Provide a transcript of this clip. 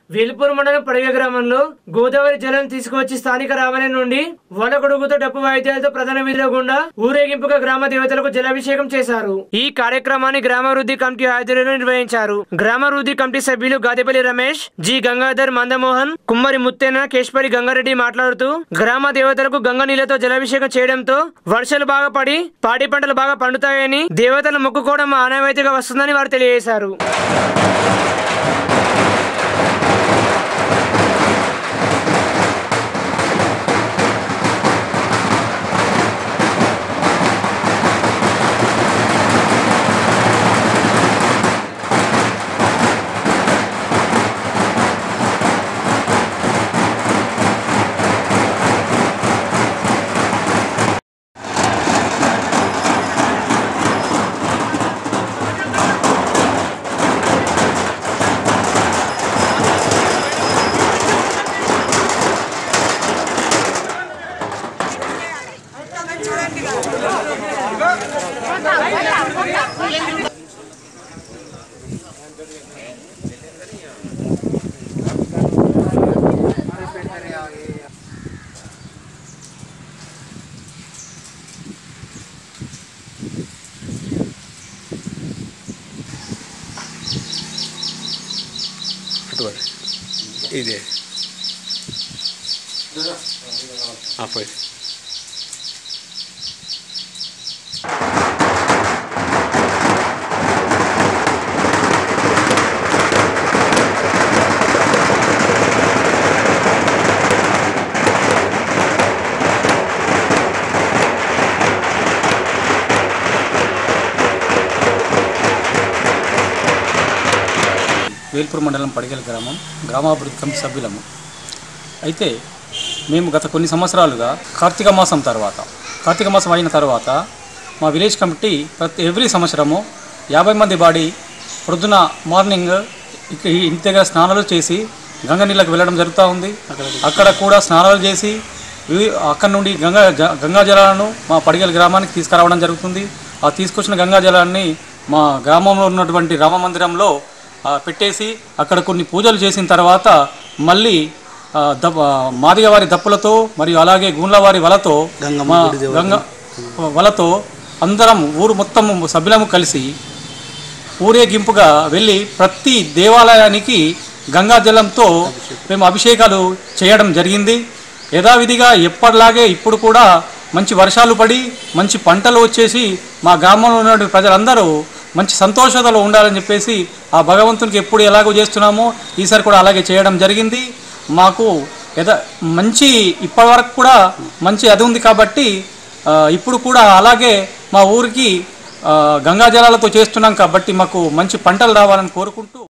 వేల్పూర్ మండలం పడిగ గ్రామంలో గోదావరి జలం తీసుకువచ్చి స్థానిక రామాలయం నుండి వలగొడుగుతో డప్పు వాయిద్యాలతో ప్రధాన వీధిలో గుండా ఊరేగింపుగా గ్రామ దేవతలకు జలాభిషేకం చేశారు ఈ కార్యక్రమాన్ని గ్రామాభివృద్ధి కమిటీ ఆధ్వర్యంలో నిర్వహించారు గ్రామాభివృద్ధి కమిటీ సభ్యులు గాదెపల్లి రమేష్ జి గంగాధర్ మందమోహన్ కుమ్మరి ముత్తెన కేశ్వరి గంగారెడ్డి మాట్లాడుతూ గ్రామ దేవతలకు గంగ నీళ్లతో జలాభిషేకం చేయడంతో వర్షాలు బాగా పడి పాడి పంటలు బాగా పండుతాయని దేవతలు మొక్కుకోవడం ఆనవాయితీగా వస్తుందని వారు తెలియజేశారు అటువంటి ఇదే పోయి వేల్పూర్ మండలం పడిగల గ్రామం గ్రామాభివృద్ధి కమిటీ సభ్యులము అయితే మేము గత కొన్ని సంవత్సరాలుగా కార్తీక మాసం తర్వాత కార్తీక మాసం అయిన తర్వాత మా విలేజ్ కమిటీ ప్రతి ఎవ్రీ సంవత్సరము యాభై మంది బాడీ ప్రొద్దున మార్నింగ్ ఇక ఈ ఇంటి దగ్గర స్నానాలు చేసి గంగ నీళ్ళకి వెళ్ళడం జరుగుతూ ఉంది అక్కడ కూడా స్నానాలు చేసి వివి- అక్కడ నుండి గంగా జ- గంగా జలాలను మా పడిగల గ్రామానికి తీసుకురావడం జరుగుతుంది ఆ తీసుకొచ్చిన గంగా జలాన్ని మా గ్రామంలో ఉన్నటువంటి రామ మందిరంలో ఆ, పెట్టేసి అక్కడ కొన్ని పూజలు చేసిన తర్వాత మళ్ళీ ఆ, దప్ ఆ, మాదిగ వారి దప్పులతో మరియు అలాగే గూండ్ల వారి వలతో మా గంగ వలతో అందరం ఊరు మొత్తం సభ్యులము కలిసి ఊరేగింపుగా వెళ్ళి ప్రతి దేవాలయానికి గంగా జలంతో మేము అభిషేకాలు చేయడం జరిగింది యథావిధిగా ఎప్పటిలాగే ఇప్పుడు కూడా మంచి వర్షాలు పడి మంచి పంటలు వచ్చేసి మా గ్రామంలో ఉన్నటువంటి ప్రజలందరూ మంచి సంతోషతలో ఉండాలని చెప్పేసి ఆ భగవంతునికి ఎప్పుడు ఎలాగో చేస్తున్నామో ఈసారి కూడా అలాగే చేయడం జరిగింది మాకు యథ మంచి ఇప్పటివరకు కూడా మంచి అది ఉంది కాబట్టి ఆ, ఇప్పుడు కూడా అలాగే మా ఊరికి ఆ, గంగా జలాలతో చేస్తున్నాం కాబట్టి మాకు మంచి పంటలు రావాలని కోరుకుంటూ